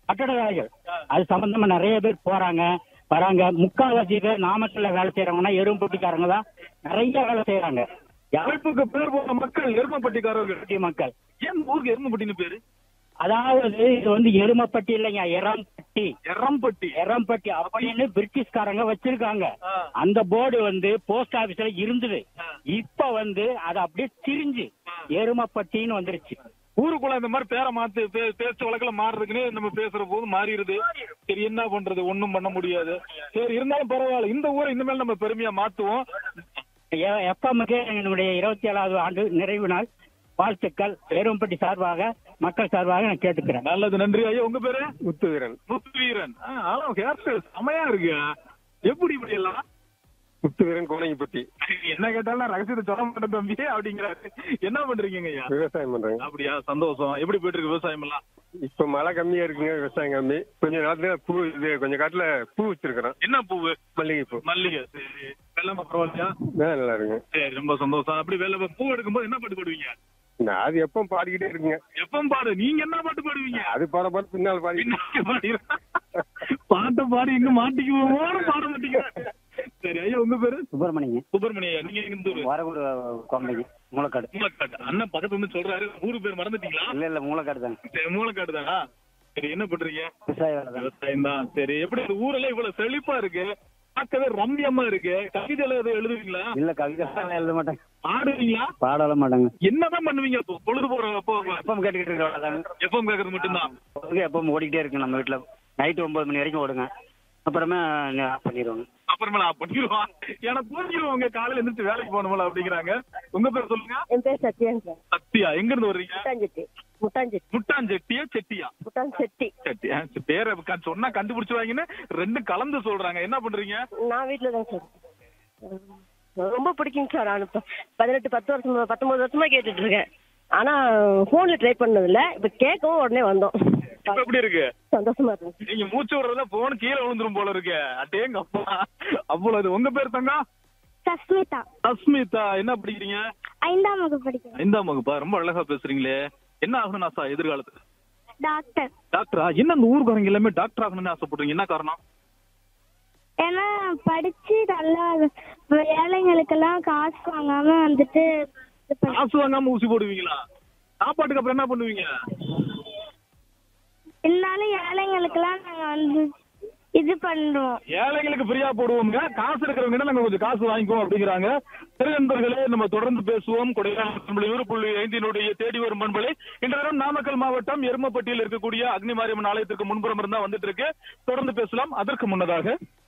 கட்டட வேலைகள் அது சம்பந்தமா நிறைய பேர் போறாங்க வராங்க முக்கால்வாசி பேர் நாமக்கல்ல வேலை செய்யறவங்கன்னா எறும்பட்டிக்காரங்க தான் நிறைய வேலை செய்யறாங்க அமைப்புக்கு பேர் போன மக்கள் எருமப்பட்டிக்காரர்கள் எறும்பட்டி மக்கள் ஏன் ஊருக்கு எருமப்பட்டின்னு பேரு அதாவது இது வந்து எருமப்பட்டி இல்லைங்க எரம்பட்டி எரம்பட்டி எரம்பட்டி அப்படின்னு பிரிட்டிஷ்காரங்க வச்சிருக்காங்க ஆ. அந்த போர்டு வந்து போஸ்ட் ஆபீஸ்ல இருந்தது இப்ப வந்து அது அப்படியே திரிஞ்சு எருமப்பட்டின்னு வந்துருச்சு ஊருக்குள்ள இந்த மாதிரி பேரை மாத்து பே- பேச்சு வழக்குல மாறுறதுக்குன்னு நம்ம பேசுற போது மாறிடுது சரி என்ன பண்றது ஒண்ணும் பண்ண முடியாது சரி இருந்தாலும் பரவாயில்ல இந்த ஊரை இனிமேல் நம்ம பெருமையா மாத்துவோம் எஃப்எம்முக்கு என்னுடைய இருபத்தி ஏழாவது ஆண்டு நிறைவு நாள் வாழ்த்துக்கள் எருமப்பட்டி சார்பாக மக்கள் சார்பாக நான் கேட்டுக்கிறேன் நல்லது நன்றி ஐயா உங்க பேரு முத்துவீரன் முத்துவீரன் ஆ, ஆனா ஹேர் ஸ்டைல் செமையா இருக்கு எப்படி இப்படி எல்லாம் முத்துவீரன் கோணங்கிப்பட்டி என்ன கேட்டாலும் நான் ரகசியத்தை சொல்ல மாட்டேன் தம்பி அப்படிங்கிறாரு என்ன பண்றீங்க ஐயா விவசாயம் பண்றேங்க அப்படியா சந்தோஷம் எப்படி போயிட்டு இருக்கு விவசாயம் எல்லாம் இப்ப மழை கம்மியா இருக்குங்க விவசாயம் கம்மி கொஞ்ச நேரத்துல பூ இது கொஞ்ச காட்டுல பூ வச்சிருக்கிறோம் என்ன பூவு மல்லிகை பூ மல்லிகை சரி வெள்ளமா பரவாயில்லையா ஆ, நல்லா இருக்குங்க சரி ரொம்ப சந்தோஷம் அப்படி வேலை பூ எடுக்கும்போது என்ன பாட்டு பாடுவீங்க நான் அது எப்பவும் பாடிக்கிட்டே இருக்குங்க எப்பவும் பாடு நீங்க என்ன பாட்டு பாடுவீங்க அது பாட பாட பின்னால் பாடி பின்னாடி பாடிடுறேன். பாட்டை பாடி எங்க மாட்டிக்குவோமோன்னு பாட மாட்டீங்க சரி ஐயா உங்க பேரு சுப்பிரமணியங்க சுப்பிரமணிய ஐயா நீங்க எங்க ஊரு வரகூர் கோம்பைக்கு மூலக்காடு மூலக்காடு அண்ணன் பக்கத்துல இருந்து சொல்றாரு ஊரு பேர் மறந்துட்டீங்களா இல்ல இல்ல மூலக்காடு தாங்க சரி மூலக்காடு தானா சரி என்ன பண்றீங்க விவசாய வேலை தான் விவசாயம் தான் சரி எப்படி இந்த ஊரெல்லாம் இவ்வளவு செழிப்பா இருக்கு பார்க்கவே ரம்யமா இருக்கு கவிதை எல்லாம் எழுதுவீங்களா இல்ல கவிதை எழுத மாட்டேங்க ஆடுவீங்களா பாடலாம் மாட்டாங்க என்னதான் பண்ணுவீங்க அப்போ? பொழுது போற அப்போ எப்பவும் கேட்டுக்கிட்டு இருக்கிறோம் எப்பவும் கேக்குறது மட்டும்தான் எப்பவும் ஓடிக்கிட்டே இருக்கு நம்ம வீட்டுல நைட்டு ஒன்பது மணி வரைக்கும் ஓடுங்க அப்புறமே ஆஃப் பண்ணிடுவாங்க அப்புறமேல ஆஃப் பண்ணிடுவான் ஏன்னா தூங்கிடுவாங்க காலையில எந்திரிச்சு வேலைக்கு போகணும்ல அப்படிங்கிறாங்க உங்க பேர் சொல்லுங்க என் பேர் சத்யான் சார் சத்யா எங்க இருந்து வர்றீங்க முட்டாஞ்செட்டி முட்டாஞ்செட்டி முட்டாஞ்செட்டியா செட்டியா முட்டான் செட்டி செட்டி ஆ, சரி, பேரை க- சொன்னா கண்டுபிடிச்சிருவாங்கன்னு ரெண்டும் கலந்து சொல்றாங்க என்ன பண்றீங்க நான் வீட்டில் தான் சார் ரொம்ப பிடிக்குங்க சார் நான் இப்போ பதினெட்டு பத்து வருஷம் பத்தொன்பது வருஷமா கேட்டுட்டு இருக்கேன் ஆனா போன்ல ட்ரை பண்ணதில்ல இப்ப கேட்கவும் உடனே வந்தோம் இப்ப எப்படி இருக்கு சந்தோஷமா இருக்கு நீங்க மூச்சு விடுறதுல போன் கீழே விழுந்துரும் போல இருக்கு அட்டேங்க அப்பா அவ்வளவு இது. உங்க பேர் தங்க சஸ்மிதா அஸ்மிதா என்ன படிக்கிறீங்க ஐந்தாம் வகுப்பு படிக்கிறேன் ஐந்தாம் வகுப்பா ரொம்ப அழகா பேசுறீங்களே என்ன ஆகணும்னு ஆசா எதிர்காலத்துல டாக்டர் டாக்டரா என்ன இந்த ஊருக்காரங்க எல்லாமே டாக்டர் ஆகணும்னு ஆசைப்படுறீங்க என்ன காரணம் ஏன்னா படிச்சு நல்லா ஏழைங்களுக்கெல்லாம் காசு வாங்காம வந்துட்டு இது பண்ண- காசு வாங்காம ஊசி போடுவீங்களா சாப்பாட்டுக்கு அப்புறம் என்ன பண்ணுவீங்க இருந்தாலும் ஏழைங்களுக்கெல்லாம் நாங்க வந்து இது பண்றோம் ஏழைகளுக்கு ஃப்ரீயா போடுவோங்க காசு இருக்கிறவங்க நாங்க கொஞ்சம் காசு வாங்கிக்குவோம் அப்படிங்கிறாங்க திரு நண்பர்களே நம்ம தொடர்ந்து பேசுவோம் கொடைக்கானல் புள்ளி ஐந்தினுடைய தேடி வரும் பண்பலை இன்று தினம் நாமக்கல் மாவட்டம் எருமப்பட்டியில் இருக்கக்கூடிய அக்னி மாரியம்மன் ஆலயத்திற்கு முன்புறம் இருந்தா வந்துட்டு இருக்கு தொடர்ந்து பேசலாம் அதற்கு முன்னதாக